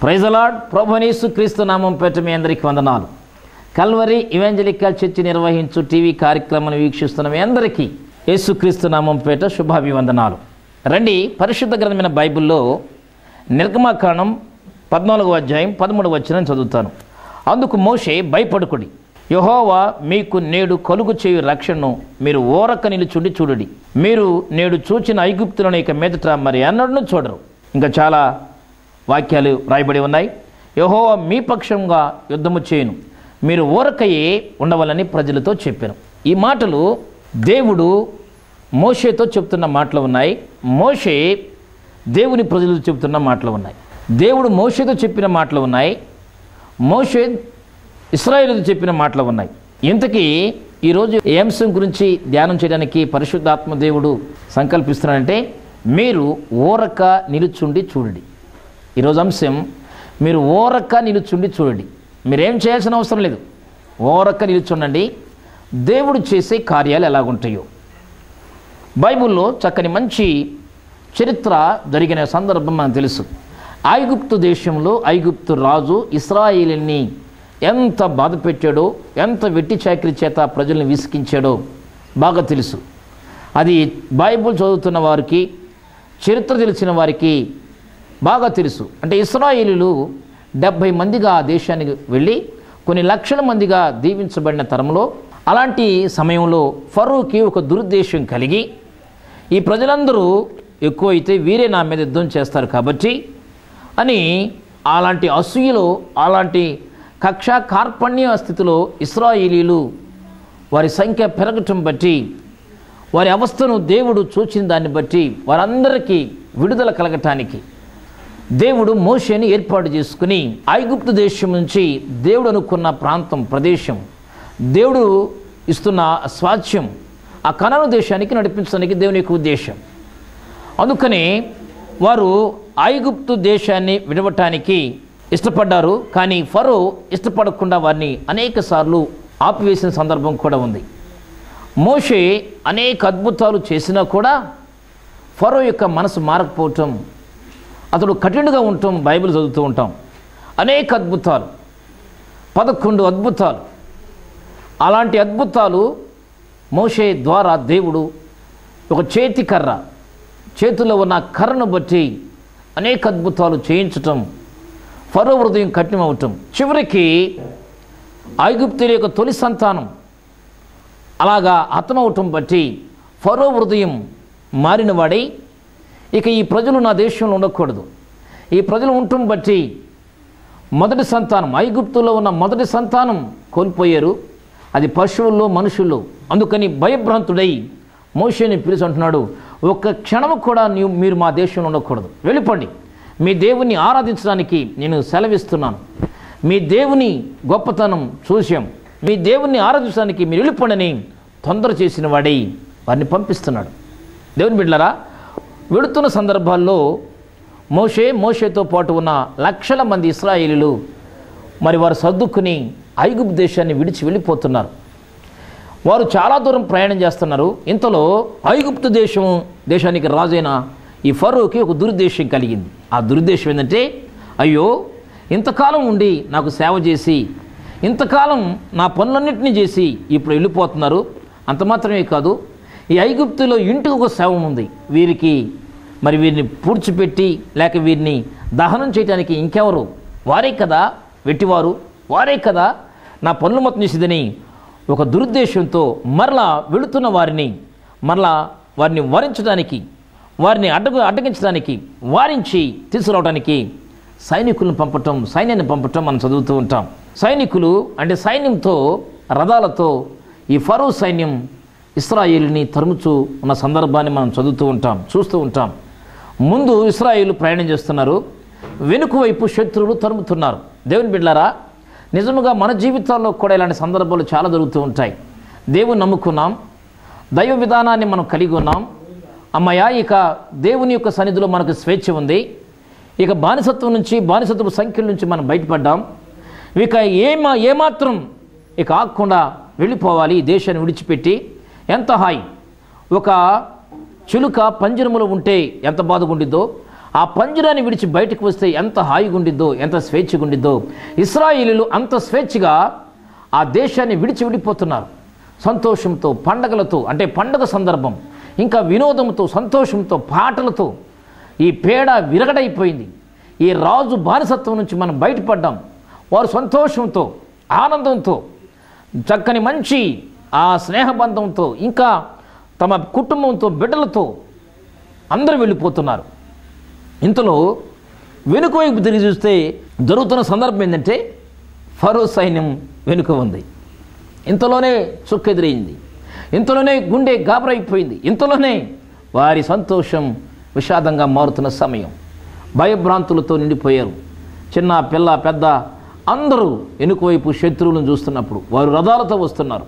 ప్రైజలాడ్ ప్రభునీసు క్రీస్తు నామం పేట మీ అందరికీ వందనాలు కల్వరి ఇవాంజలికల్ చర్చి నిర్వహించు టీవీ కార్యక్రమాన్ని వీక్షిస్తున్న మీ అందరికీ యేసుక్రీస్తు నామం పేట శుభాభివందనాలు రండి పరిశుద్ధ గ్రంథమైన బైబిల్లో నిర్గమాకాండం పద్నాలుగవ అధ్యాయం పదమూడవ వచ్చిన చదువుతాను అందుకు మోషే భయపడుకుడి యహోవా మీకు నేడు కలుగు చేయు రక్షణను మీరు ఓరక నిలుచుండి చూడుడి మీరు నేడు చూచిన ఐగుప్తులను ఇక మీదట మరి ఎన్నడూ చూడరు ఇంకా చాలా వాక్యాలు రాయబడి ఉన్నాయి యహోవా మీ పక్షంగా యుద్ధము చేయను మీరు ఊరకయే ఉండవాలని ప్రజలతో చెప్పాను ఈ మాటలు దేవుడు మోషేతో చెప్తున్న మాటలు ఉన్నాయి మోషే దేవుని ప్రజలతో చెప్తున్న మాటలు ఉన్నాయి దేవుడు మోషేతో చెప్పిన మాటలు ఉన్నాయి మోషే ఇస్రాయేలుతో చెప్పిన మాటలు ఉన్నాయి ఇంతకీ ఈరోజు ఏ అంశం గురించి ధ్యానం చేయడానికి పరిశుద్ధాత్మ దేవుడు సంకల్పిస్తున్నాడంటే మీరు ఊరక నిలుచుండి చూడండి ఈరోజు అంశం మీరు ఓరక్క నిలుచుండి చూడండి మీరేం చేయాల్సిన అవసరం లేదు ఓరక్క నిలుచుండండి దేవుడు చేసే కార్యాలు ఎలాగుంటాయో బైబిల్లో చక్కని మంచి చరిత్ర జరిగిన సందర్భం మనకు తెలుసు ఐగుప్తు దేశంలో ఐగుప్తు రాజు ఇస్రాయేలీని ఎంత బాధ పెట్టాడో ఎంత వెట్టి చాకరీ చేత ప్రజల్ని విసికించాడో బాగా తెలుసు అది బైబిల్ చదువుతున్న వారికి చరిత్ర తెలిసిన వారికి బాగా తెలుసు అంటే ఇస్రాయేలీలు డెబ్భై మందిగా ఆ దేశానికి వెళ్ళి కొన్ని లక్షల మందిగా దీవించబడిన తరంలో అలాంటి సమయంలో ఫరూకి ఒక దురుద్దేశం కలిగి ఈ ప్రజలందరూ ఎక్కువైతే వీరే నా మీద యుద్ధం చేస్తారు కాబట్టి అని అలాంటి అసూయలో అలాంటి కక్ష కార్పణ్య స్థితిలో ఇస్రాయేలీలు వారి సంఖ్య పెరగటం బట్టి వారి అవస్థను దేవుడు చూచిన దాన్ని బట్టి వారందరికీ విడుదల కలగటానికి దేవుడు మోషేని ఏర్పాటు చేసుకుని ఐగుప్తు దేశం నుంచి దేవుడు అనుకున్న ప్రాంతం ప్రదేశం దేవుడు ఇస్తున్న స్వాస్థ్యం ఆ కనను దేశానికి నడిపించడానికి దేవుని యొక్క ఉద్దేశం అందుకని వారు ఐగుప్తు దేశాన్ని విడవటానికి ఇష్టపడ్డారు కానీ ఫరో ఇష్టపడకుండా వారిని అనేక సార్లు ఆపివేసిన సందర్భం కూడా ఉంది మోషే అనేక అద్భుతాలు చేసినా కూడా ఫరో యొక్క మనసు మారకపోవటం అతడు కఠినంగా ఉండటం బైబిల్ చదువుతూ ఉంటాం అనేక అద్భుతాలు పదకొండు అద్భుతాలు అలాంటి అద్భుతాలు మోషే ద్వారా దేవుడు ఒక చేతి కర్ర చేతిలో ఉన్న కర్రను బట్టి అనేక అద్భుతాలు చేయించటం ఫరో హృదయం కఠినమవటం చివరికి ఐగుప్తుల యొక్క తొలి సంతానం అలాగా హతమవటం బట్టి ఫరో హృదయం మారిన వాడై ఇక ఈ ప్రజలు నా దేశంలో ఉండకూడదు ఈ ప్రజలు ఉండటం బట్టి మొదటి సంతానం ఐగుప్తులో ఉన్న మొదటి సంతానం కోల్పోయారు అది పశువుల్లో మనుషుల్లో అందుకని భయభ్రాంతుడై మోషేని పిలిచి అంటున్నాడు ఒక్క క్షణము కూడా నీవు మీరు మా దేశంలో ఉండకూడదు వెళ్ళిపోండి మీ దేవుని ఆరాధించడానికి నేను సెలవిస్తున్నాను మీ దేవుని గొప్పతనం చూసాం మీ దేవుణ్ణి ఆరాధించడానికి మీరు వెళ్ళిపోండని తొందర చేసిన వాడై వారిని పంపిస్తున్నాడు దేవుని బిడ్డలారా వెళుతున్న సందర్భాల్లో మోషే మోషేతో పాటు ఉన్న లక్షల మంది ఇస్రాయేలీలు మరి వారు సర్దుకుని ఐగుప్తు దేశాన్ని విడిచి వెళ్ళిపోతున్నారు వారు చాలా దూరం ప్రయాణం చేస్తున్నారు ఇంతలో ఐగుప్తు దేశం దేశానికి రాజైన ఈ ఫరోకి ఒక దురుద్దేశం కలిగింది ఆ దురుద్దేశం ఏంటంటే అయ్యో ఇంతకాలం ఉండి నాకు సేవ చేసి ఇంతకాలం నా పనులన్నింటినీ చేసి ఇప్పుడు వెళ్ళిపోతున్నారు అంత మాత్రమే కాదు ఈ ఐగుప్తులో ఇంటికి ఒక శవం ఉంది వీరికి మరి వీరిని పూడ్చిపెట్టి లేక వీరిని దహనం చేయడానికి ఇంకెవరు వారే కదా వెట్టివారు వారే కదా నా పనులు మొత్తం చేసేదని ఒక దురుద్దేశంతో మరలా వెళుతున్న వారిని మరలా వారిని వరించడానికి వారిని అడ్డగు అడ్డగించడానికి వారించి తీసుకురావడానికి సైనికులను పంపటం సైన్యాన్ని పంపటం మనం చదువుతూ ఉంటాం సైనికులు అంటే సైన్యంతో రథాలతో ఈ ఫరో సైన్యం ఇస్రాయేలుని తరుముచూ ఉన్న సందర్భాన్ని మనం చదువుతూ ఉంటాం చూస్తూ ఉంటాం ముందు ఇస్రాయేలు ప్రయాణం చేస్తున్నారు వెనుక వైపు శత్రువులు తరుముతున్నారు దేవుని బిడ్డారా నిజముగా మన జీవితాల్లో కూడా ఇలాంటి సందర్భాలు చాలా జరుగుతూ ఉంటాయి దేవుని నమ్ముకున్నాం దైవ విధానాన్ని మనం కలిగి ఉన్నాం అమ్మయ్య ఇక దేవుని యొక్క సన్నిధిలో మనకు స్వేచ్ఛ ఉంది ఇక బానిసత్వం నుంచి బానిసత్వ సంఖ్యల నుంచి మనం బయటపడ్డాం ఇక ఏమా ఏమాత్రం ఇక ఆగకుండా వెళ్ళిపోవాలి ఈ దేశాన్ని విడిచిపెట్టి ఎంత హాయి ఒక చిలుక పంజరములో ఉంటే ఎంత బాధగుండిద్దో ఆ పంజరాన్ని విడిచి బయటకు వస్తే ఎంత హాయిగా ఉండిద్దో ఎంత స్వేచ్ఛగా ఉండిద్దో ఇస్రాయేలీలు అంత స్వేచ్ఛగా ఆ దేశాన్ని విడిచి విడిపోతున్నారు సంతోషంతో పండగలతో అంటే పండగ సందర్భం ఇంకా వినోదంతో సంతోషంతో పాటలతో ఈ పేడ విరగడైపోయింది ఈ రాజు బానిసత్వం నుంచి మనం బయటపడ్డాం వారు సంతోషంతో ఆనందంతో చక్కని మంచి ఆ స్నేహబంధంతో ఇంకా తమ కుటుంబంతో బిడ్డలతో అందరూ వెళ్ళిపోతున్నారు ఇంతలో వెనుక వైపు తిరిగి చూస్తే జరుగుతున్న సందర్భం ఏంటంటే ఫరో సైన్యం వెనుక ఉంది ఇంతలోనే చుక్కెదిరింది ఇంతలోనే గుండె గాబరైపోయింది ఇంతలోనే వారి సంతోషం విషాదంగా మారుతున్న సమయం భయభ్రాంతులతో నిండిపోయారు చిన్న పిల్ల పెద్ద అందరూ వెనుక వైపు శత్రువులను చూస్తున్నప్పుడు వారు రథాలతో వస్తున్నారు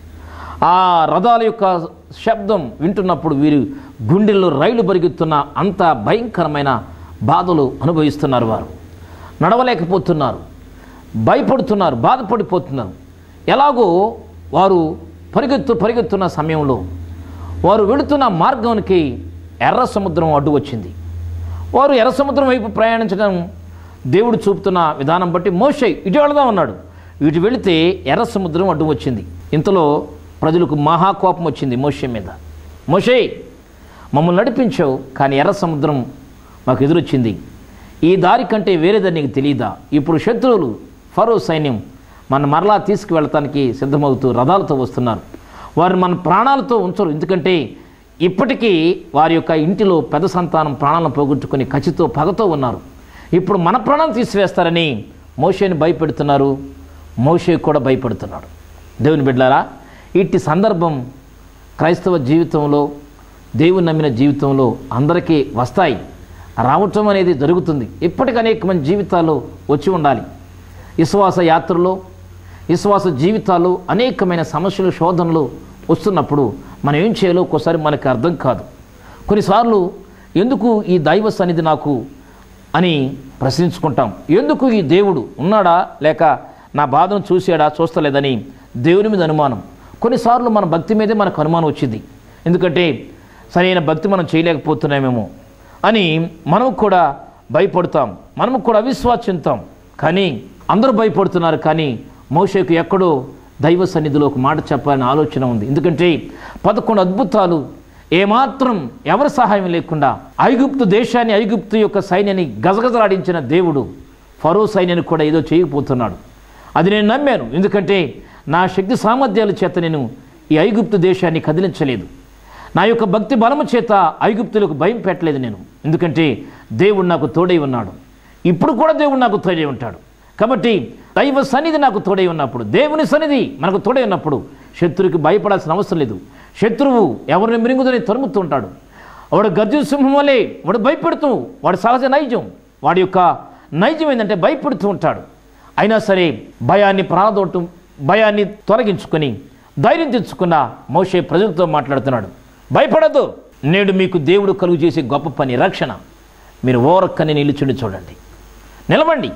ఆ రథాల యొక్క శబ్దం వింటున్నప్పుడు వీరు గుండెల్లో రైలు పరిగెత్తున్న అంత భయంకరమైన బాధలు అనుభవిస్తున్నారు వారు నడవలేకపోతున్నారు భయపడుతున్నారు బాధపడిపోతున్నారు ఎలాగో వారు పరిగెత్తు పరిగెత్తున్న సమయంలో వారు వెళుతున్న మార్గానికి ఎర్ర సముద్రం అడ్డు వచ్చింది వారు ఎర్ర సముద్రం వైపు ప్రయాణించడం దేవుడు చూపుతున్న విధానం బట్టి మోషే ఇటు వెళదాం అన్నాడు ఇటు వెళితే ఎర్ర సముద్రం అడ్డు వచ్చింది ఇంతలో ప్రజలకు మహాకోపం వచ్చింది మోషే మీద మోషే మమ్మల్ని నడిపించావు కానీ ఎర్ర సముద్రం మాకు ఎదురొచ్చింది ఈ దారి కంటే వేరేదని నీకు తెలియదా ఇప్పుడు శత్రువులు ఫరో సైన్యం మన మరలా తీసుకువెళ్ళటానికి సిద్ధమవుతూ రథాలతో వస్తున్నారు వారిని మన ప్రాణాలతో ఉంచరు ఎందుకంటే ఇప్పటికీ వారి యొక్క ఇంటిలో పెద్ద సంతానం ప్రాణాలను పోగొట్టుకుని కచితో పగతో ఉన్నారు ఇప్పుడు మన ప్రాణాలు తీసివేస్తారని మోషేని భయపెడుతున్నారు మోషే కూడా భయపడుతున్నాడు దేవుని బిడ్డారా ఇట్టి సందర్భం క్రైస్తవ జీవితంలో దేవుని నమ్మిన జీవితంలో అందరికీ వస్తాయి రావటం అనేది జరుగుతుంది ఇప్పటికీ అనేక మంది జీవితాల్లో వచ్చి ఉండాలి విశ్వాస యాత్రలో విశ్వాస జీవితాలు అనేకమైన సమస్యలు శోధనలు వస్తున్నప్పుడు మనం ఏం చేయాలో ఒక్కోసారి మనకు అర్థం కాదు కొన్నిసార్లు ఎందుకు ఈ దైవ సన్నిధి నాకు అని ప్రశ్నించుకుంటాం ఎందుకు ఈ దేవుడు ఉన్నాడా లేక నా బాధను చూసాడా చూస్తలేదని దేవుని మీద అనుమానం కొన్నిసార్లు మన భక్తి మీదే మనకు అనుమానం వచ్చింది ఎందుకంటే సరైన భక్తి మనం చేయలేకపోతున్నామేమో అని మనం కూడా భయపడతాం మనము కూడా అవిశ్వాసింతాం కానీ అందరూ భయపడుతున్నారు కానీ మోషేకు ఎక్కడో దైవ సన్నిధిలో ఒక మాట చెప్పాలని ఆలోచన ఉంది ఎందుకంటే పదకొండు అద్భుతాలు ఏమాత్రం ఎవరి సహాయం లేకుండా ఐగుప్తు దేశాన్ని ఐగుప్తు యొక్క సైన్యాన్ని గజగజలాడించిన దేవుడు ఫరో సైన్యాన్ని కూడా ఏదో చేయకపోతున్నాడు అది నేను నమ్మాను ఎందుకంటే నా శక్తి సామర్థ్యాల చేత నేను ఈ ఐగుప్తు దేశాన్ని కదిలించలేదు నా యొక్క భక్తి బలము చేత ఐగుప్తులకు భయం పెట్టలేదు నేను ఎందుకంటే దేవుడు నాకు తోడై ఉన్నాడు ఇప్పుడు కూడా దేవుడు నాకు తోడై ఉంటాడు కాబట్టి దైవ సన్నిధి నాకు తోడై ఉన్నప్పుడు దేవుని సన్నిధి మనకు తోడై ఉన్నప్పుడు శత్రువుకి భయపడాల్సిన అవసరం లేదు శత్రువు ఎవరిని మిరుగుదని తరుముతూ ఉంటాడు వాడు గర్జు సింహం వలె వాడు భయపెడుతూ వాడు సహజ నైజం వాడి యొక్క నైజం ఏంటంటే భయపెడుతూ ఉంటాడు అయినా సరే భయాన్ని ప్రాణదోటం భయాన్ని తొలగించుకొని ధైర్యం తెచ్చుకున్న మోషే ప్రజలతో మాట్లాడుతున్నాడు భయపడద్దు నేడు మీకు దేవుడు కలుగు చేసే గొప్ప పని రక్షణ మీరు ఓరక్కని నిలుచుండి చూడండి నిలవండి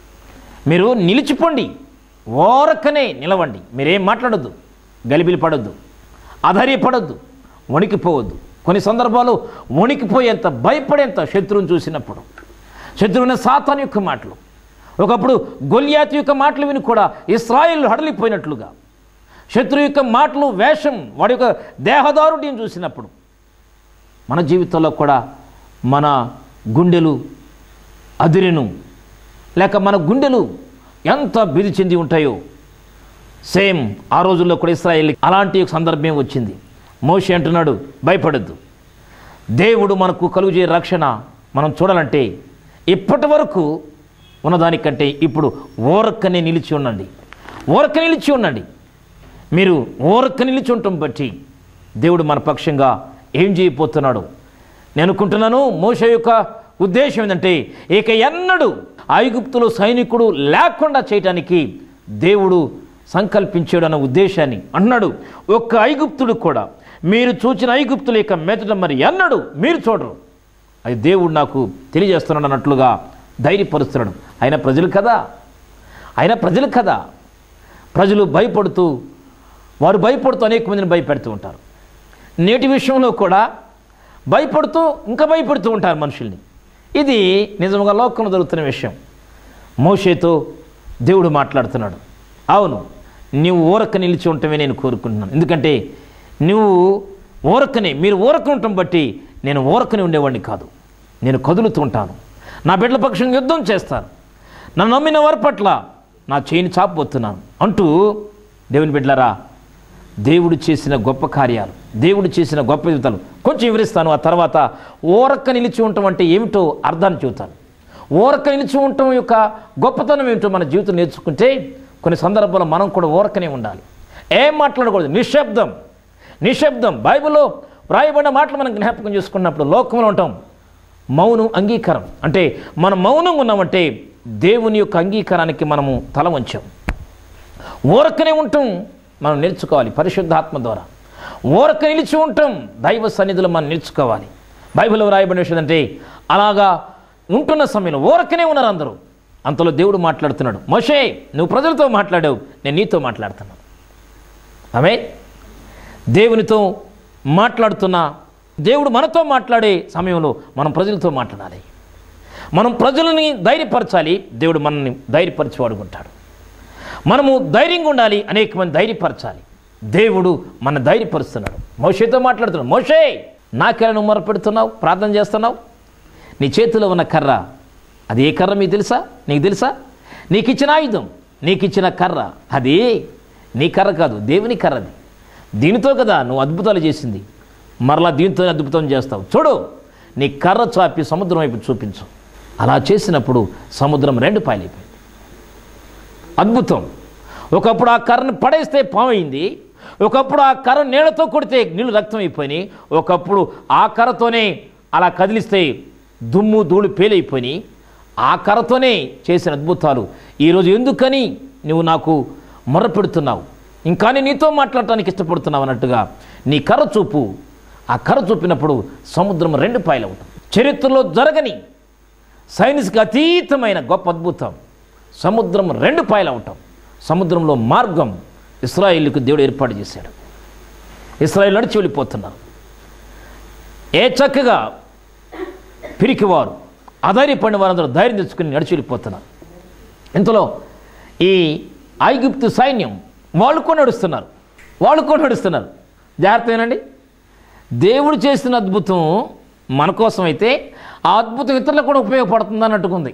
మీరు నిలిచిపోండి ఓరక్కనే నిలవండి మీరేం మాట్లాడొద్దు గలిబిలి పడొద్దు అధైర్యపడొద్దు వణికిపోవద్దు కొన్ని సందర్భాలు వణికిపోయేంత భయపడేంత శత్రువుని చూసినప్పుడు శత్రువుని సాతాన్ యొక్క మాటలు ఒకప్పుడు గొల్యాత్ యొక్క మాటలు విని కూడా ఇస్రాయిల్ హడలిపోయినట్లుగా శత్రువు యొక్క మాటలు వేషం వాడి యొక్క దేహదారుడిని చూసినప్పుడు మన జీవితంలో కూడా మన గుండెలు అదిరెను లేక మన గుండెలు ఎంత బిది చెంది ఉంటాయో సేమ్ ఆ రోజుల్లో కూడా ఇస్రాయేల్ అలాంటి ఒక సందర్భమే వచ్చింది మోషి అంటున్నాడు భయపడద్దు దేవుడు మనకు కలుగుజే రక్షణ మనం చూడాలంటే ఇప్పటి వరకు ఉన్నదానికంటే ఇప్పుడు ఓరక్కనే నిలిచి ఉండండి ఓరక్క నిలిచి ఉండండి మీరు ఓరక్క నిలిచి ఉండటం బట్టి దేవుడు మన పక్షంగా ఏం చేయబోతున్నాడు నేను అనుకుంటున్నాను మోష యొక్క ఉద్దేశం ఏంటంటే ఇక ఎన్నడూ ఐగుప్తులో సైనికుడు లేకుండా చేయటానికి దేవుడు సంకల్పించాడు అన్న ఉద్దేశాన్ని అన్నాడు ఒక్క ఐగుప్తుడు కూడా మీరు చూచిన ఐగుప్తుల యొక్క మెదట మరి ఎన్నడు మీరు చూడరు అది దేవుడు నాకు తెలియజేస్తున్నాడు అన్నట్లుగా ధైర్యపరుస్తున్నాడు ఆయన ప్రజలు కదా ఆయన ప్రజలు కదా ప్రజలు భయపడుతూ వారు భయపడుతూ అనేక మందిని భయపెడుతూ ఉంటారు నేటి విషయంలో కూడా భయపడుతూ ఇంకా భయపడుతూ ఉంటారు మనుషుల్ని ఇది నిజంగా లోకంలో జరుగుతున్న విషయం మోషేతో దేవుడు మాట్లాడుతున్నాడు అవును నువ్వు ఊరక నిలిచి ఉండటమే నేను కోరుకుంటున్నాను ఎందుకంటే నువ్వు ఊరకనే మీరు ఊరక ఉండటం బట్టి నేను ఊరకనే ఉండేవాడిని కాదు నేను కదులుతూ ఉంటాను నా బిడ్డల పక్షం యుద్ధం చేస్తాను నన్ను నమ్మిన వారి పట్ల నా చేయిని చాపబోతున్నాను అంటూ దేవుని బిడ్డలరా దేవుడు చేసిన గొప్ప కార్యాలు దేవుడు చేసిన గొప్ప జీవితాలు కొంచెం వివరిస్తాను ఆ తర్వాత ఓరక్క నిలిచి ఉండటం అంటే ఏమిటో అర్థాన్ని చెబుతాను ఓరక్క నిలిచి ఉండటం యొక్క గొప్పతనం ఏమిటో మన జీవితం నేర్చుకుంటే కొన్ని సందర్భాల్లో మనం కూడా ఓరకనే ఉండాలి ఏం మాట్లాడకూడదు నిశ్శబ్దం నిశ్శబ్దం బైబిల్లో వ్రాయబడిన మాటలు మనం జ్ఞాపకం చేసుకున్నప్పుడు లోకంలో ఉంటాం మౌనం అంగీకారం అంటే మనం మౌనంగా ఉన్నామంటే దేవుని యొక్క అంగీకారానికి మనము తల వంచాం ఊరకనే ఉంటాం మనం నేర్చుకోవాలి పరిశుద్ధాత్మ ద్వారా ఊరక నిలిచి ఉంటాం దైవ సన్నిధిలో మనం నేర్చుకోవాలి బైబిల్లో రాయబడిన విషయం అంటే అలాగా ఉంటున్న సమయంలో ఊరకనే ఉన్నారు అందరూ అంతలో దేవుడు మాట్లాడుతున్నాడు మోషే నువ్వు ప్రజలతో మాట్లాడావు నేను నీతో మాట్లాడుతున్నాను ఆమె దేవునితో మాట్లాడుతున్న దేవుడు మనతో మాట్లాడే సమయంలో మనం ప్రజలతో మాట్లాడాలి మనం ప్రజలని ధైర్యపరచాలి దేవుడు మనల్ని ధైర్యపరిచి వాడుకుంటాడు మనము ధైర్యంగా ఉండాలి అనేక మంది ధైర్యపరచాలి దేవుడు మన ధైర్యపరుస్తున్నాడు మోషేతో మాట్లాడుతున్నాడు మోషే నాకెలా నువ్వు మొరపెడుతున్నావు ప్రార్థన చేస్తున్నావు నీ చేతిలో ఉన్న కర్ర అది ఏ కర్ర మీకు తెలుసా నీకు తెలుసా నీకు ఇచ్చిన ఆయుధం నీకు ఇచ్చిన కర్ర అది నీ కర్ర కాదు దేవుని కర్రది దీనితో కదా నువ్వు అద్భుతాలు చేసింది మరలా దీంతో అద్భుతం చేస్తావు చూడు నీ కర్ర చాపి సముద్రం వైపు చూపించు అలా చేసినప్పుడు సముద్రం రెండు పాయలైపోయింది అద్భుతం ఒకప్పుడు ఆ కర్రను పడేస్తే పామైంది ఒకప్పుడు ఆ కర్ర నీళ్ళతో కొడితే నీళ్ళు రక్తం అయిపోయినాయి ఒకప్పుడు ఆ కర్రతోనే అలా కదిలిస్తే దుమ్ము ధూళి పేలైపోయినాయి ఆ కర్రతోనే చేసిన అద్భుతాలు ఈరోజు ఎందుకని నువ్వు నాకు మొర్ర పెడుతున్నావు ఇంకా నేను నీతో మాట్లాడటానికి ఇష్టపడుతున్నావు అన్నట్టుగా నీ కర్ర చూపు ఆ కర్ర చూపినప్పుడు సముద్రం రెండు పాయలు అవుతుంది చరిత్రలో జరగని సైన్స్కి అతీతమైన గొప్ప అద్భుతం సముద్రం రెండు పాయలు అవటం సముద్రంలో మార్గం ఇస్రాయిల్కు దేవుడు ఏర్పాటు చేశాడు ఇస్రాయిల్ నడిచి వెళ్ళిపోతున్నారు ఏ చక్కగా పిరికివారు అధైర్యపడిన వారందరూ ధైర్యం తెచ్చుకుని నడిచి వెళ్ళిపోతున్నారు ఇంతలో ఈ ఐగుప్తు సైన్యం వాళ్ళు కూడా నడుస్తున్నారు వాళ్ళు కూడా నడుస్తున్నారు జాగ్రత్త ఏనండి దేవుడు చేసిన అద్భుతం మన కోసం అయితే ఆ అద్భుతం ఇతరులకు కూడా ఉపయోగపడుతుంది అన్నట్టుకుంది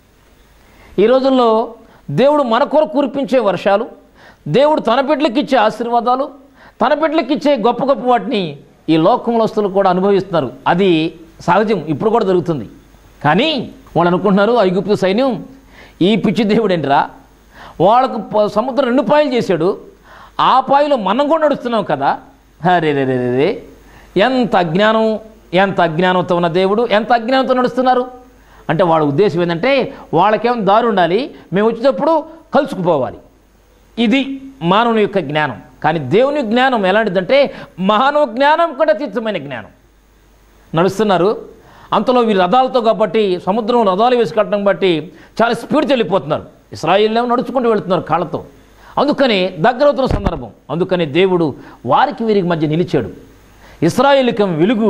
ఈ రోజుల్లో దేవుడు మన కొరకు కురిపించే వర్షాలు దేవుడు తన బిడ్డలకు ఇచ్చే ఆశీర్వాదాలు తన బిడ్డలకు ఇచ్చే గొప్ప గొప్ప వాటిని ఈ లోకంలోస్తులు కూడా అనుభవిస్తున్నారు అది సహజం ఇప్పుడు కూడా జరుగుతుంది కానీ వాళ్ళు అనుకుంటున్నారు ఐగుప్తు సైన్యం ఈ పిచ్చి దేవుడేంటిరా వాళ్ళకు ప- సముద్రం రెండు పాయలు చేశాడు ఆ పాయలో మనం కూడా నడుస్తున్నాం కదా అరే రే రే రే రే ఎంత అజ్ఞానం ఎంత అజ్ఞానంతో ఉన్న దేవుడు ఎంత అజ్ఞానంతో నడుస్తున్నారు అంటే వాళ్ళ ఉద్దేశం ఏంటంటే వాళ్ళకేం దారి ఉండాలి మేము వచ్చేటప్పుడు కలుసుకుపోవాలి ఇది మానవుని యొక్క జ్ఞానం కానీ దేవుని జ్ఞానం ఎలాంటిదంటే మానవ జ్ఞానం కూడా అతీతమైన జ్ఞానం నడుస్తున్నారు అంతలో వీరు రథాలతో కాబట్టి సముద్రం రథాలు వేసి కట్టడం బట్టి చాలా స్పీడ్ వెళ్ళిపోతున్నారు ఇస్రాయిల్ ఏమో నడుచుకుంటూ వెళుతున్నారు కాళ్ళతో అందుకని దగ్గరవుతున్న సందర్భం అందుకని దేవుడు వారికి వీరికి మధ్య నిలిచాడు ఇస్రాయేలికం వెలుగు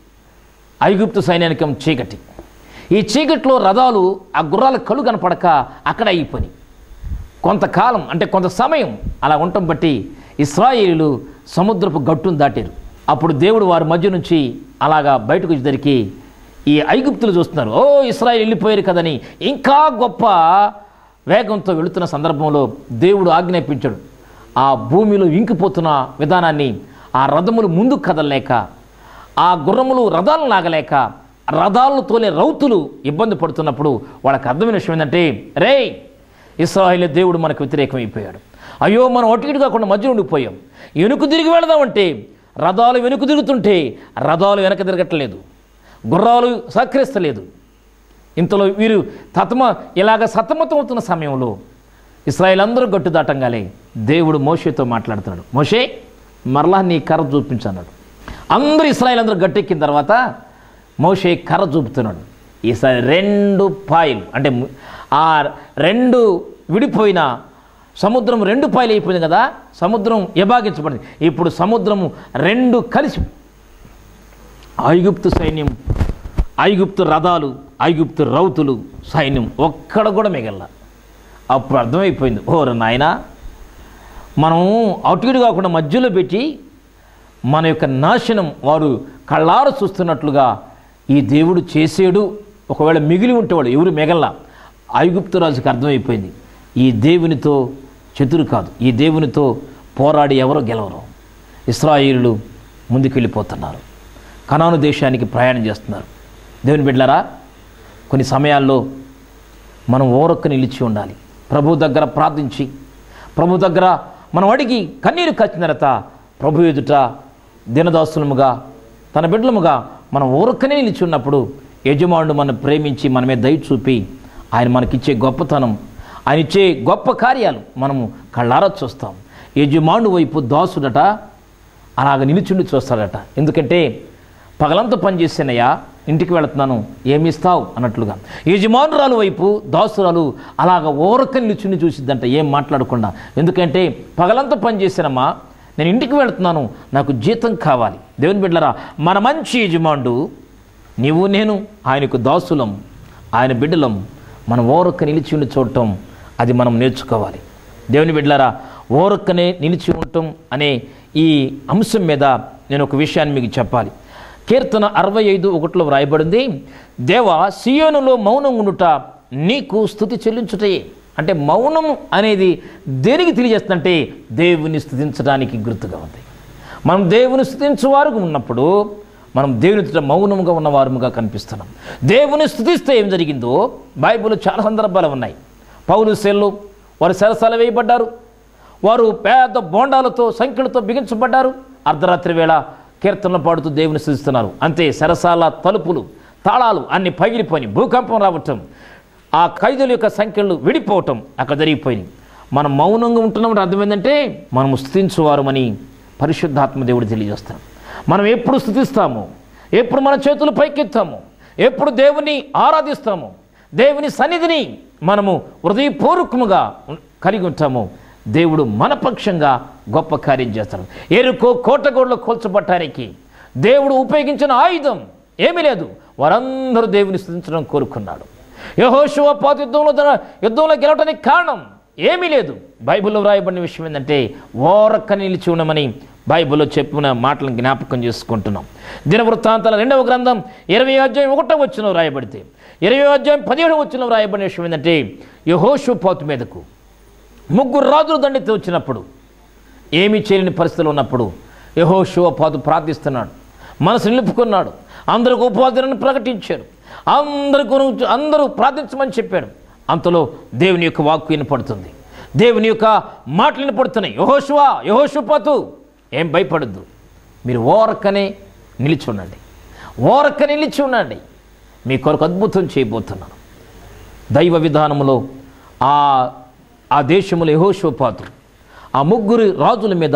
ఐగుప్తు సైన్యానికం చీకటి ఈ చీకట్లో రథాలు ఆ గుర్రాల కళ్ళు కనపడక అక్కడ అయిపోయి కొంతకాలం అంటే కొంత సమయం అలా ఉండటం బట్టి ఇస్రాయేలీలు సముద్రపు గట్టును దాటారు అప్పుడు దేవుడు వారి మధ్య నుంచి అలాగా బయటకు వచ్చేసరికి ఈ ఐగుప్తులు చూస్తున్నారు ఓ ఇస్రాయేల్ వెళ్ళిపోయారు కదని ఇంకా గొప్ప వేగంతో వెళుతున్న సందర్భంలో దేవుడు ఆజ్ఞాపించాడు ఆ భూమిలో ఇంకిపోతున్న విధానాన్ని ఆ రథములు ముందుకు కదలలేక ఆ గుర్రములు రథాలను లాగలేక రథాలను తోలే రౌతులు ఇబ్బంది పడుతున్నప్పుడు వాళ్ళకి అర్థమైన విషయం ఏంటంటే రే ఇస్రాయిల్ దేవుడు మనకు వ్యతిరేకమైపోయాడు అయ్యో మనం ఒటికిటి కాకుండా మధ్య ఉండిపోయాం వెనుక తిరిగి వెళదామంటే రథాలు వెనుక తిరుగుతుంటే రథాలు వెనక తిరగట్లేదు గుర్రాలు సహకరిస్తలేదు ఇంతలో వీరు తతమ ఇలాగ సతమతమవుతున్న సమయంలో ఇస్రాయేల్ అందరూ గట్టు దాటంగానే దేవుడు మోషేతో మాట్లాడుతున్నాడు మోషే మరలా నీ కర్ర చూపించన్నాడు అందరూ ఇస్రాయేల్ అందరూ గట్టెక్కిన తర్వాత మోషే కర్ర చూపుతున్నాడు ఈసారి రెండు పాయలు అంటే ము- ఆ రెండు విడిపోయిన సముద్రం రెండు పాయలు అయిపోయింది కదా సముద్రం ఎబాగించబడింది ఇప్పుడు సముద్రము రెండు కలిసి ఐగుప్తు సైన్యం ఐగుప్తు రథాలు ఐగుప్తు రౌతులు సైన్యం ఒక్కడ కూడా మిగల అప్పుడు అర్థమైపోయింది ఓర నాయనా మనం అటు ఇటు కాకుండా మధ్యలో పెట్టి మన యొక్క నాశనం వారు కళ్ళారు చూస్తున్నట్లుగా ఈ దేవుడు చేసేడు ఒకవేళ మిగిలి ఉంటేవాడు ఎవరు మిగల్లా ఐగుప్తు రాజుకి అర్థమైపోయింది ఈ దేవునితో చతురు కాదు ఈ దేవునితో పోరాడి ఎవరో గెలవరు ఇస్రాయిలు ముందుకెళ్ళిపోతున్నారు కనాను దేశానికి ప్రయాణం చేస్తున్నారు దేవుని బిడ్డలారా కొన్ని సమయాల్లో మనం ఓరొక్క నిలిచి ఉండాలి ప్రభు దగ్గర ప్రార్థించి ప్రభు దగ్గర మనం అడిగి కన్నీరు కచ్చిన తర్వాత ప్రభు ఎదుట దినదాసులముగా తన బిడ్డలముగా మనం ఊరక్కనే నిలిచి ఉన్నప్పుడు యజమానుడు మనం ప్రేమించి మనమే దయ చూపి ఆయన మనకిచ్చే గొప్పతనం ఆయన ఇచ్చే గొప్ప కార్యాలు మనము కళ్ళారా చూస్తాం యజమానుడు వైపు దాసుడట అలాగ నిలుచుండి చూస్తాడట ఎందుకంటే పగలంతా పనిచేసానయ్యా ఇంటికి వెళుతున్నాను ఏమి ఇస్తావు అన్నట్లుగా యజమానురాలు వైపు దాసురాలు అలాగ ఓరక నిలుచుని చూసిద్దంట ఏం మాట్లాడకుండా ఎందుకంటే పగలంతా పనిచేసానమ్మా నేను ఇంటికి వెళుతున్నాను నాకు జీతం కావాలి దేవుని బిడ్డలరా మన మంచి యజమానుడు నీవు నేను ఆయనకు దాసులం ఆయన బిడ్డలం మనం ఓరొక్క నిలిచి ఉండి చూడటం అది మనం నేర్చుకోవాలి దేవుని బిడ్డలారా ఓరొక్కనే నిలిచి ఉండటం అనే ఈ అంశం మీద నేను ఒక విషయాన్ని మీకు చెప్పాలి కీర్తన అరవై ఐదు ఒకటిలో వ్రాయబడింది దేవ సియోనులో మౌనం ఉండుట నీకు స్థుతి చెల్లించుటయే అంటే మౌనం అనేది దేనికి తెలియజేస్తుందంటే దేవుని స్థుతించడానికి గుర్తుగా ఉంది మనం దేవుని స్థుతించువారు ఉన్నప్పుడు మనం దేవుని ఎదుట మౌనముగా ఉన్నవారముగా కనిపిస్తున్నాం దేవుని స్థుతిస్తే ఏం జరిగిందో బైబిల్లో చాలా సందర్భాలు ఉన్నాయి పౌలు సెల్లు వారు సరసాల వేయబడ్డారు వారు పేద బోండాలతో సంఖ్యలతో బిగించబడ్డారు అర్ధరాత్రి వేళ కీర్తనలు పాడుతూ దేవుని స్థుతిస్తున్నారు అంతే సరసాల తలుపులు తాళాలు అన్ని పగిలిపోయి భూకంపం రావటం ఆ ఖైదుల యొక్క సంఖ్యలు విడిపోవటం అక్కడ జరిగిపోయినాయి మనం మౌనంగా ఉంటున్నాం అర్థం ఏంటంటే మనము స్థుతించువారమని పరిశుద్ధాత్మ దేవుడు తెలియజేస్తాం మనం ఎప్పుడు స్థుతిస్తాము ఎప్పుడు మన చేతులు పైకెత్తాము ఎప్పుడు దేవుని ఆరాధిస్తాము దేవుని సన్నిధిని మనము హృదయపూర్వకముగా ఉం- కలిగి ఉంటాము దేవుడు మన పక్షంగా గొప్ప కార్యం చేస్తాడు ఎరుకో కోటగోడలో కూల్చబట్టడానికి దేవుడు ఉపయోగించిన ఆయుధం ఏమీ లేదు వారందరూ దేవుని స్థుతించడం కోరుకున్నాడు యహోశివ పాత యుద్ధంలో తన- యుద్ధంలో గెలవడానికి కారణం ఏమీ లేదు బైబిల్లో వ్రాయబడిన విషయం ఏంటంటే ఓరక్క నిలిచి ఉండమని బైబిల్లో చెప్పిన మాటలను జ్ఞాపకం చేసుకుంటున్నాం దినవృత్తాంతాల రెండవ గ్రంథం ఇరవై అధ్యాయం ఒకటో వచ్చిన వ్రాయబడితే ఇరవై అధ్యాయం పదిహేడు వచ్చిన వ్రాయబడిన విషయం ఏంటంటే యహోషు పాతు మీదకు ముగ్గురు రాజులు దండెత్తి వచ్చినప్పుడు ఏమీ చేయలేని పరిస్థితులు ఉన్నప్పుడు యహో పాదు ప్రార్థిస్తున్నాడు మనసు నిలుపుకున్నాడు అందరికి ఉపాధిని ప్రకటించారు అందరి గురించి అందరూ ప్రార్థించమని చెప్పాడు అంతలో దేవుని యొక్క వాక్కు వినపడుతుంది దేవుని యొక్క మాటలు వినపడుతున్నాయి యహోశువా యహోషుపాతు ఏం భయపడద్దు మీరు ఓరకనే నిలిచి ఉండండి ఓరక నిలిచి ఉండండి మీ కొరకు అద్భుతం చేయబోతున్నాను దైవ విధానములో ఆ ఆ దేశములో యహోషోపాతు ఆ ముగ్గురు రాజుల మీద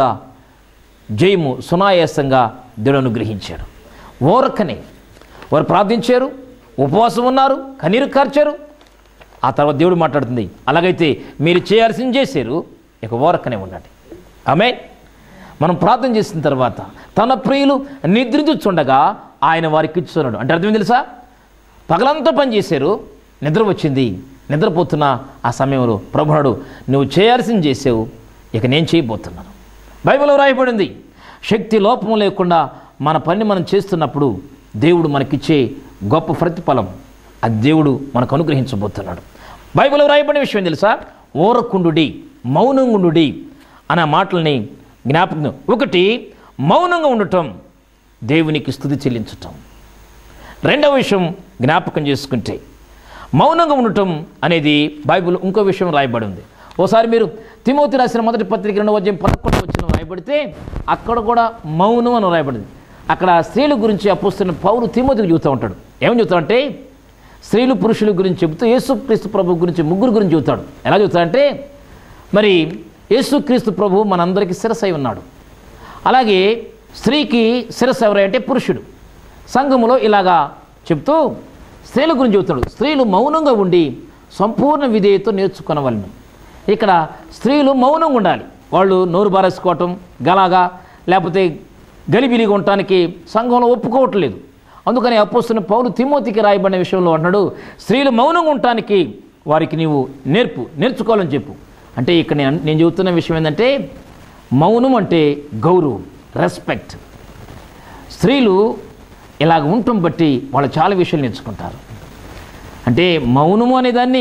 జయము సునాయాసంగా దేవుడు అనుగ్రహించాడు ఓరకనే వారు ప్రార్థించారు ఉపవాసం ఉన్నారు కన్నీరు కార్చారు ఆ తర్వాత దేవుడు మాట్లాడుతుంది అలాగైతే మీరు చేయాల్సింది చేశారు ఇక ఓరకనే ఉండండి ఆమె మనం ప్రార్థన చేసిన తర్వాత తన ప్రియులు నిద్రించుచుండగా ఆయన వారికి ఇచ్చున్నాడు అంటే అర్థం తెలుసా పగలంతా పని చేశారు నిద్ర వచ్చింది నిద్రపోతున్న ఆ సమయంలో ప్రభునాడు నువ్వు చేయాల్సింది చేసావు ఇక నేను చేయబోతున్నాను బైబిల్లో రాయబడింది శక్తి లోపం లేకుండా మన పని మనం చేస్తున్నప్పుడు దేవుడు మనకిచ్చే గొప్ప ప్రతిఫలం అది దేవుడు మనకు అనుగ్రహించబోతున్నాడు బైబిల్లో రాయబడిన విషయం తెలుసా ఓరకుండుడి మౌనంగుండుడి అనే మాటల్ని జ్ఞాపకం ఒకటి మౌనంగా ఉండటం దేవునికి స్థుతి చెల్లించటం రెండవ విషయం జ్ఞాపకం చేసుకుంటే మౌనంగా ఉండటం అనేది బైబిల్ ఇంకో విషయం రాయబడి ఉంది ఓసారి మీరు తిమోతి రాసిన మొదటి పత్రిక రెండవ అధ్యాయం పదకొండు వచ్చిన రాయబడితే అక్కడ కూడా మౌనం అని రాయబడింది అక్కడ స్త్రీల గురించి అప్పుస్తున్న పౌరు తిమోతికి చెబుతూ ఉంటాడు ఏమని చెబుతా అంటే స్త్రీలు పురుషుల గురించి చెబుతూ యేసుక్రీస్తు ప్రభు గురించి ముగ్గురు గురించి చెబుతాడు ఎలా చెబుతాడంటే మరి యేసుక్రీస్తు ప్రభు మనందరికీ శిరసై ఉన్నాడు అలాగే స్త్రీకి శిరస్సు ఎవరంటే పురుషుడు సంఘములో ఇలాగా చెప్తూ స్త్రీల గురించి చెబుతున్నాడు స్త్రీలు మౌనంగా ఉండి సంపూర్ణ విధేయతో నేర్చుకునవలను ఇక్కడ స్త్రీలు మౌనంగా ఉండాలి వాళ్ళు నోరు బారేసుకోవటం గలాగా లేకపోతే గలిబిలిగా ఉండటానికి సంఘంలో ఒప్పుకోవట్లేదు అందుకని అపోస్తున్న పౌలు తిమోతికి రాయబడిన విషయంలో అంటున్నాడు స్త్రీలు మౌనంగా ఉండటానికి వారికి నీవు నేర్పు నేర్చుకోవాలని చెప్పు అంటే ఇక్కడ నేను నేను చెబుతున్న విషయం ఏంటంటే మౌనం అంటే గౌరవం రెస్పెక్ట్ స్త్రీలు ఇలాగ ఉండటం బట్టి వాళ్ళు చాలా విషయాలు నేర్చుకుంటారు అంటే మౌనము అనేదాన్ని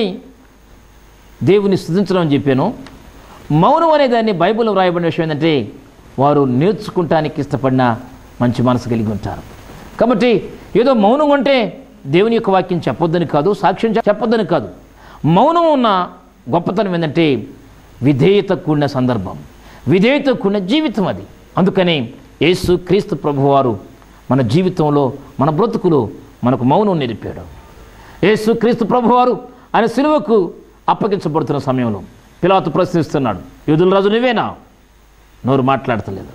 దేవుని స్థుతించడం అని చెప్పాను మౌనం అనేదాన్ని బైబిల్లో వ్రాయబడిన విషయం ఏంటంటే వారు నేర్చుకుంటానికి ఇష్టపడిన మంచి మనసు కలిగి ఉంటారు కాబట్టి ఏదో మౌనం అంటే దేవుని యొక్క వాక్యం చెప్పొద్దని కాదు సాక్ష్యం చె- చెప్పొద్దని కాదు మౌనం ఉన్న గొప్పతనం ఏంటంటే విధేయత కూడిన సందర్భం విధేయత కూడిన జీవితం అది అందుకనే యేసు క్రీస్తు ప్రభువారు మన జీవితంలో మన బ్రతుకులో మనకు మౌనం నేర్పాడు యేసు క్రీస్తు ప్రభువారు ఆయన సిలువకు అప్పగించబడుతున్న సమయంలో పిలాతు ప్రశ్నిస్తున్నాడు యూదుల రాజు నువ్వేనా నోరు మాట్లాడతలేదు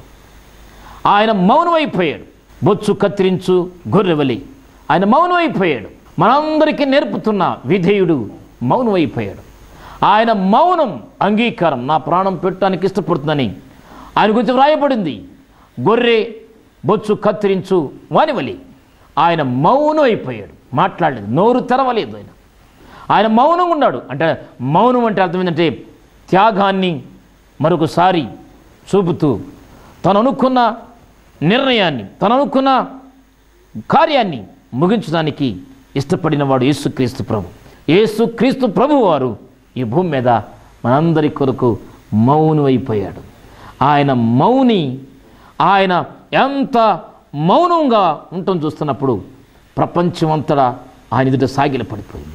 ఆయన మౌనమైపోయాడు బొచ్చు కత్తిరించు గొర్రెవలి ఆయన మౌనమైపోయాడు మనందరికీ నేర్పుతున్న విధేయుడు మౌనమైపోయాడు ఆయన మౌనం అంగీకారం నా ప్రాణం పెట్టడానికి ఇష్టపడుతుందని ఆయన గురించి వ్రాయబడింది గొర్రె బొచ్చు కత్తిరించు వానివలి ఆయన మౌనం అయిపోయాడు మాట్లాడలేదు నోరు తెరవలేదు ఆయన ఆయన మౌనంగా ఉన్నాడు అంటే మౌనం అంటే అర్థం ఏంటంటే త్యాగాన్ని మరొకసారి చూపుతూ తను అనుకున్న నిర్ణయాన్ని తను అనుకున్న కార్యాన్ని ముగించడానికి ఇష్టపడిన వాడు యేసుక్రీస్తు ప్రభు యేసుక్రీస్తు ప్రభు వారు ఈ భూమి మీద మనందరి కొరకు మౌనం అయిపోయాడు ఆయన మౌని ఆయన ఎంత మౌనంగా ఉండటం చూస్తున్నప్పుడు ప్రపంచమంతటా ఆయన ఎదుట సాగిల పడిపోయింది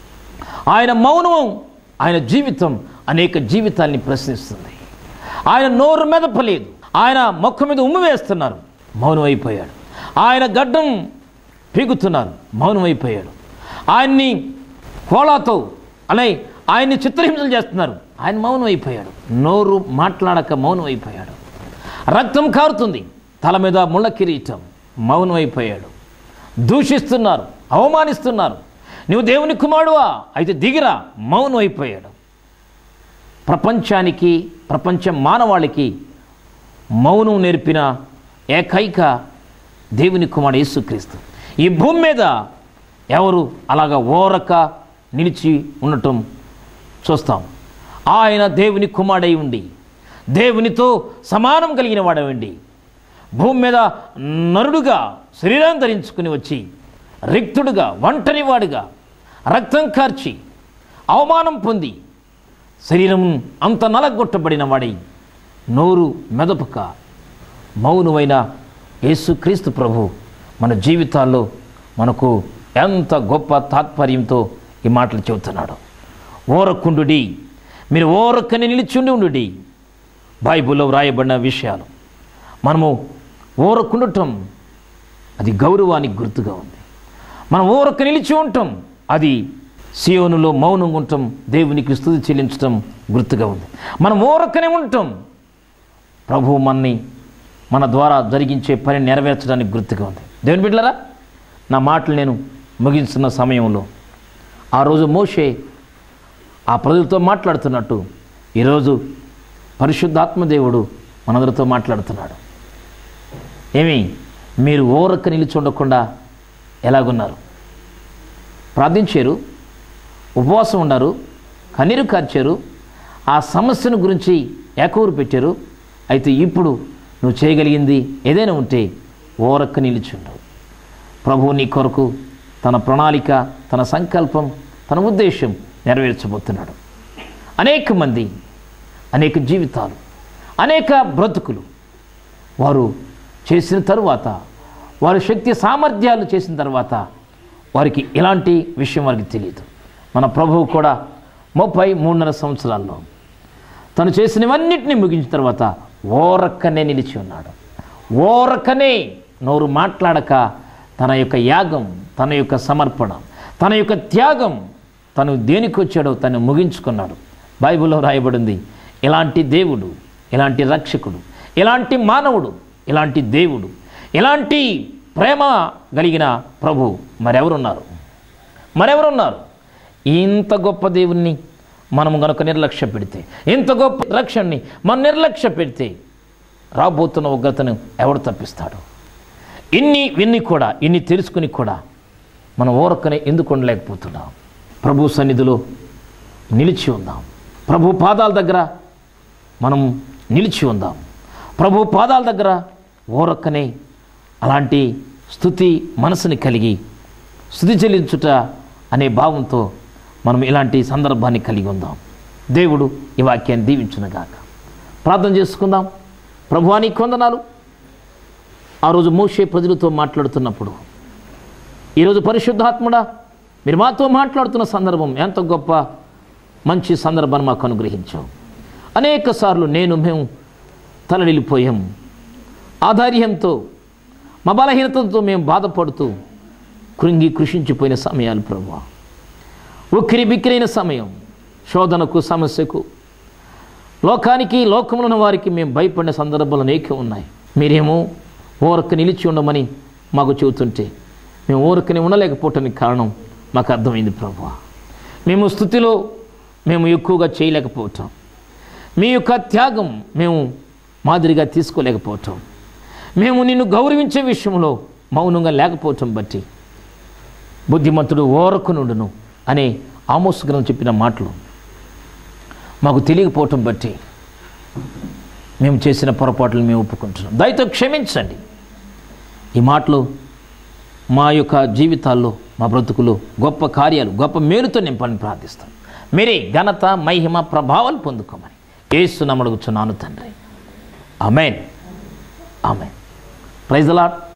ఆయన మౌనం ఆయన జీవితం అనేక జీవితాల్ని ప్రశ్నిస్తుంది ఆయన నోరు మెదపలేదు ఆయన మొక్క మీద ఉమ్ము వేస్తున్నారు మౌనం అయిపోయాడు ఆయన గడ్డం పీగుతున్నారు మౌనం అయిపోయాడు ఆయన్ని కోలాతో అనే ఆయన్ని చిత్రహింసలు చేస్తున్నారు ఆయన మౌనం అయిపోయాడు నోరు మాట్లాడక మౌనం అయిపోయాడు రక్తం కారుతుంది తల మీద ముళ్ళ కిరీటం మౌనం అయిపోయాడు దూషిస్తున్నారు అవమానిస్తున్నారు నువ్వు దేవుని కుమారుడువా అయితే దిగిరా మౌనం అయిపోయాడు ప్రపంచానికి ప్రపంచ మానవాళికి మౌనం నేర్పిన ఏకైక దేవుని కుమారుడు యేసుక్రీస్తు ఈ భూమి మీద ఎవరు అలాగ ఓరక నిలిచి ఉండటం చూస్తాం ఆయన దేవుని కుమారుడై ఉండి దేవునితో సమానం కలిగిన వాడవండి భూమి మీద నరుడుగా శరీరం ధరించుకుని వచ్చి రిక్తుడుగా ఒంటరివాడుగా రక్తం కార్చి అవమానం పొంది శరీరం అంత నలగొట్టబడిన వాడై నోరు మెదపక మౌనమైన యేసుక్రీస్తు ప్రభు మన జీవితాల్లో మనకు ఎంత గొప్ప తాత్పర్యంతో ఈ మాటలు చెబుతున్నాడు ఓరకుండుడి మీరు ఓరక్కని నిలిచుండి ఉండుడి బైబిల్లో వ్రాయబడిన విషయాలు మనము ఓరకుండటం అది గౌరవానికి గుర్తుగా ఉంది మనం ఊరక నిలిచి ఉంటాం అది సియోనులో మౌనంగా ఉండటం దేవునికి స్థుతి చెల్లించటం గుర్తుగా ఉంది మనం ఊరకనే ఉంటాం ప్రభు మనని మన ద్వారా జరిగించే పని నెరవేర్చడానికి గుర్తుగా ఉంది దేవుని బిడ్డలరా నా మాటలు నేను ముగిస్తున్న సమయంలో ఆ రోజు మోషే ఆ ప్రజలతో మాట్లాడుతున్నట్టు ఈరోజు పరిశుద్ధాత్మదేవుడు మనందరితో మాట్లాడుతున్నాడు ఏమి మీరు ఓరక్క నిలిచి ఉండకుండా ఎలాగున్నారు ప్రార్థించారు ఉపవాసం ఉన్నారు కన్నీరు కార్చారు ఆ సమస్యను గురించి ఏకూరు పెట్టారు అయితే ఇప్పుడు నువ్వు చేయగలిగింది ఏదైనా ఉంటే ఓరక్క నిలిచుండు ప్రభువు నీ కొరకు తన ప్రణాళిక తన సంకల్పం తన ఉద్దేశం నెరవేర్చబోతున్నాడు అనేక మంది అనేక జీవితాలు అనేక బ్రతుకులు వారు చేసిన తరువాత వారి శక్తి సామర్థ్యాలు చేసిన తర్వాత వారికి ఎలాంటి విషయం వారికి తెలియదు మన ప్రభువు కూడా ముప్పై మూడున్నర సంవత్సరాల్లో తను చేసినవన్నిటిని ముగించిన తర్వాత ఓరక్కనే నిలిచి ఉన్నాడు ఓరక్కనే నోరు మాట్లాడక తన యొక్క యాగం తన యొక్క సమర్పణ తన యొక్క త్యాగం తను దేనికి వచ్చాడో తను ముగించుకున్నాడు బైబిల్లో రాయబడింది ఇలాంటి దేవుడు ఇలాంటి రక్షకుడు ఇలాంటి మానవుడు ఇలాంటి దేవుడు ఇలాంటి ప్రేమ కలిగిన ప్రభు మరెవరున్నారు మరెవరున్నారు ఇంత గొప్ప దేవుణ్ణి మనం గనుక నిర్లక్ష్య పెడితే ఇంత గొప్ప రక్షణని మనం నిర్లక్ష్య పెడితే రాబోతున్న ఉగ్రతను ఎవడు తప్పిస్తాడు ఇన్ని విన్ని కూడా ఇన్ని తెలుసుకుని కూడా మనం ఓరక్కనే ఎందుకు ఉండలేకపోతున్నాం ప్రభు సన్నిధిలో నిలిచి ఉందాం ప్రభు పాదాల దగ్గర మనం నిలిచి ఉందాం ప్రభు పాదాల దగ్గర ఓరక్కనే అలాంటి స్థుతి మనసుని కలిగి స్థుతి చెల్లించుట అనే భావంతో మనం ఇలాంటి సందర్భాన్ని కలిగి ఉందాం దేవుడు ఈ వాక్యాన్ని దీవించునుగాక ప్రార్థన చేసుకుందాం ప్రభువానికి కొందనాలు ఆ రోజు మోషే ప్రజలతో మాట్లాడుతున్నప్పుడు ఈరోజు పరిశుద్ధాత్ముడా మీరు మాతో మాట్లాడుతున్న సందర్భం ఎంత గొప్ప మంచి సందర్భాన్ని మాకు అనుగ్రహించావు అనేక సార్లు నేను మేము తలనిల్లిపోయాం ఆధార్యంతో మా బలహీనతతో మేము బాధపడుతూ కృంగి కృషించిపోయిన సమయాలు ప్రభు ఉక్కిరి బిక్కిరైన సమయం శోధనకు సమస్యకు లోకానికి లోకంలో ఉన్న వారికి మేము భయపడిన సందర్భాలు అనేక ఉన్నాయి మీరేమో ఓరక నిలిచి ఉండమని మాకు చెబుతుంటే మేము ఓరకని ఉండలేకపోవటానికి కారణం మాకు అర్థమైంది ప్రభు మేము స్థుతిలో మేము ఎక్కువగా చేయలేకపోవటం మీ యొక్క త్యాగం మేము మాదిరిగా తీసుకోలేకపోవటం మేము నిన్ను గౌరవించే విషయంలో మౌనంగా లేకపోవటం బట్టి బుద్ధిమంతుడు ఓరకు నుండును అనే ఆమోస్ గ్రంథం చెప్పిన మాటలు మాకు తెలియకపోవటం బట్టి మేము చేసిన పొరపాట్లు మేము ఒప్పుకుంటున్నాం దయతో క్షమించండి ఈ మాటలు మా యొక్క జీవితాల్లో మా బ్రతుకులో గొప్ప కార్యాలు గొప్ప మేలుతో నింపని ప్రార్థిస్తాం మీరే ఘనత మహిమ ప్రభావాలు పొందుకోమని ఏసు నమ్మడుగుచున్నాను తండ్రి అమెన్ ఆమెన్ ప్రైజ్ లాట్